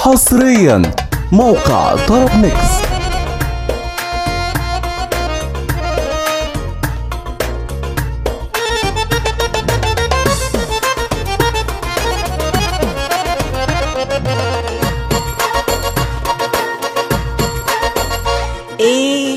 حصريا موقع طرب ميكس ايه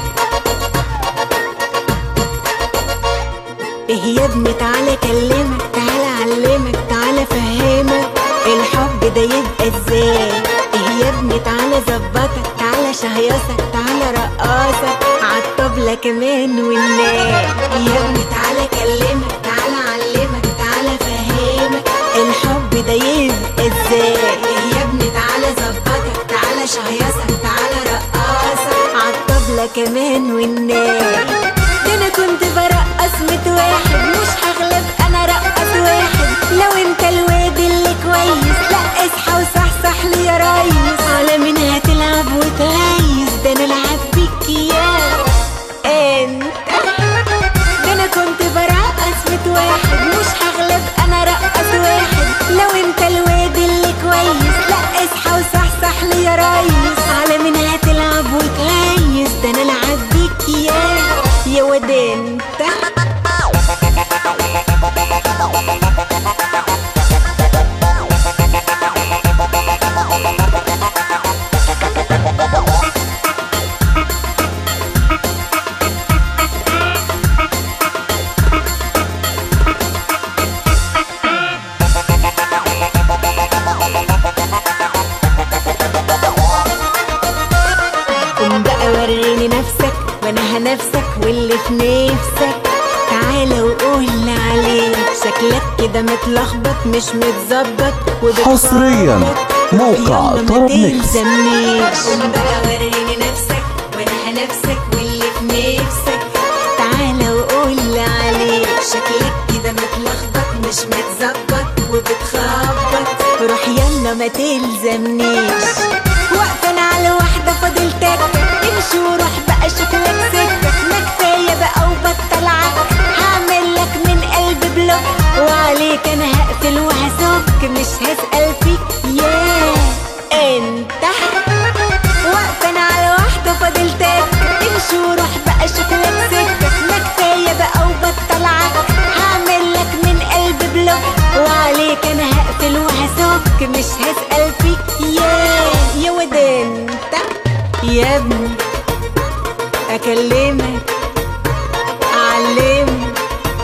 ايه يا ابني تعالى اكلمك تعالى اعلمك تعالى افهمك الحب ده يبقى ازاي ايه يا ابني تعالى ظبطك تعالى شهيصك تعالى رقاصك عالطبلة كمان والناي يا ابني تعالى اكلمك تعالى اعلمك تعالى افهمك الحب ده يبقى ازاي ايه يا ابني تعالى ظبطك تعالى شهيصك تعالى رقاصك عالطبلة كمان والناي ده انا كنت برقص ميت واحد مش هغلب انا رقص واحد لو انت الواد اللي كويس لا اصحى وصحصح لي يا ريس على مين هتلعب وتهيس ده انا العب بيك يا انت ده انا كنت برقص ميت واحد مش هغلب انا رقص واحد لو انت الواد اللي كويس لا اصحى وصحصح لي يا ريس على مين هتلعب وتهيس ده انا العب بيك يا يا واد انت قوم بقى وريني نفسك وانا هنفسك واللي في نفسك تعالى وقول لي عليك شكلك كده متلخبط مش متظبط وبتخبط. حصرياً موقع يلا ما طرب ميكس. تلزمنيش قوم بقى وريني نفسك وانا هنفسك واللي في نفسك تعالى وقول لي عليك شكلك كده متلخبط مش متظبط وبتخبط روح يلا ما تلزمنيش واقفة انا على واحدة فاضل تكة امشي وروح بقى شوف لك سكة ما كفاية بقى وبطل عك هعمل لك من قلبي بلوك وعليك انا هقفل وهسك مش هسأل فيك يا انت واقفة انا على واحدة فاضل تكة امشي وروح بقى شوف لك سكة ما كفاية بقى وبطل عك هعمل لك من قلبي بلوك وعليك انا هقفل وهسك مش هسأل فيك يا يا واد انت يا ابني اكلمك اعلمك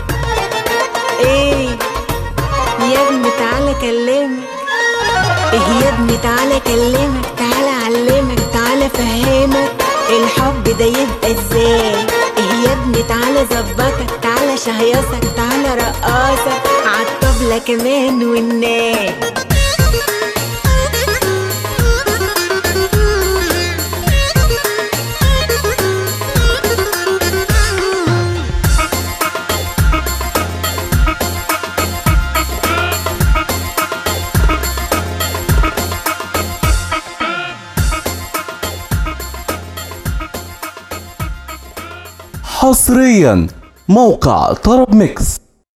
ايه يا ابني تعالى اكلمك ايه يا ابني تعالى اكلمك تعالى اعلمك تعالى افهمك الحب ده يبقى ازاي ايه يا ابني تعالى ظبطك تعالى شهيصك تعالى رقاصك عالطبلة كمان والناي حصريا موقع طرب ميكس